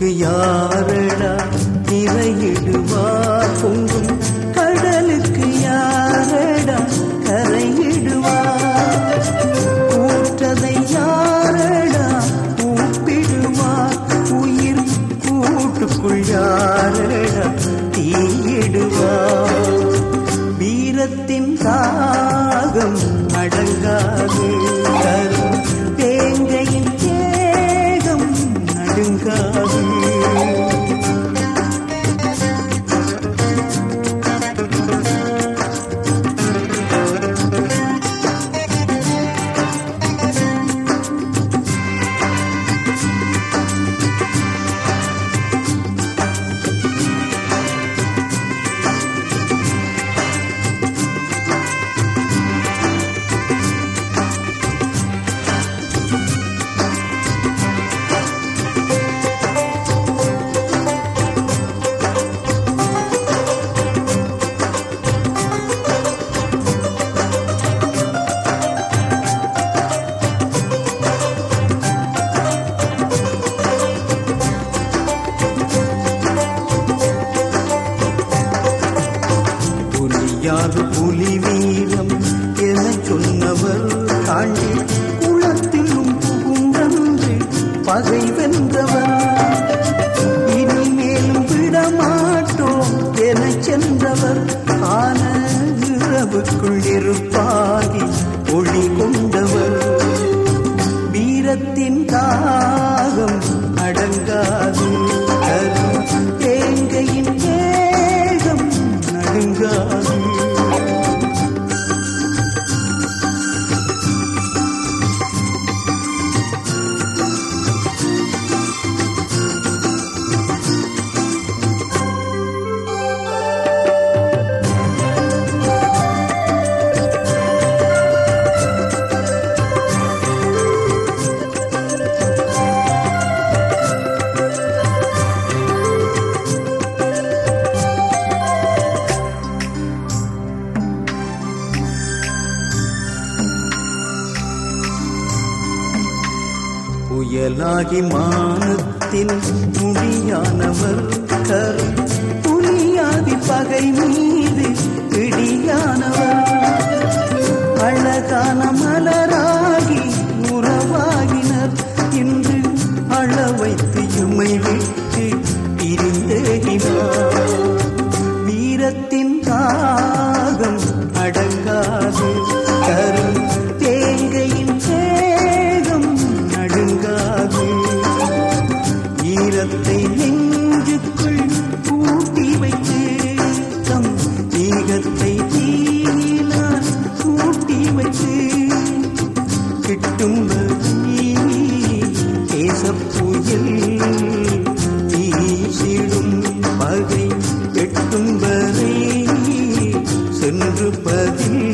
கடலுக்கு யாரடா இறையிடுவார் பொங்கும் கடலுக்கு யாரடா கரையிடுவார் ஊற்றதை யாரடா கூப்பிடுவார் உயிர் கூட்டுக்குள் யாரடா தீயிடுவார் வீரத்தின் தாகம் அடங்காது கரும் தேங்கையின் தேகம் நடுங்காது புலியாது புலி வீரம் என சொன்னவர் தாண்டி குளத்திலும் புகுந்தன்று பகை வென்றவர் இனிமேலும் விடமாட்டோம் என சென்றவர் ஆன இரவுக்குள் இருப்பாகி ஒளி கொண்டவர் வீரத்தின் தாகம் அடங்காது கரும் தேங்கையின் ஏகம் நடுங்காது புயலாகி மானத்தின் முடியானவர் கரும் புலியாதி பகை மீது பிடியானவர் அழகான மலராகி உறவாகினர் இன்று அழ வைத்து எம்மை விட்டு பிரிந்தேகினார் வீரத்தின் தாகம் அடங்காது கரும் தேங்கையின் சேகம் நடுங்காது ஈரத்தை நெஞ்சுக்குள் பூட்டி வைத்து தம் ஈகத்தை தீயினால் கூட்டி வைத்து கிட்டும் தேசப்புயல் வீசிடும் பகை எட்டும் வரை சென்று பதில்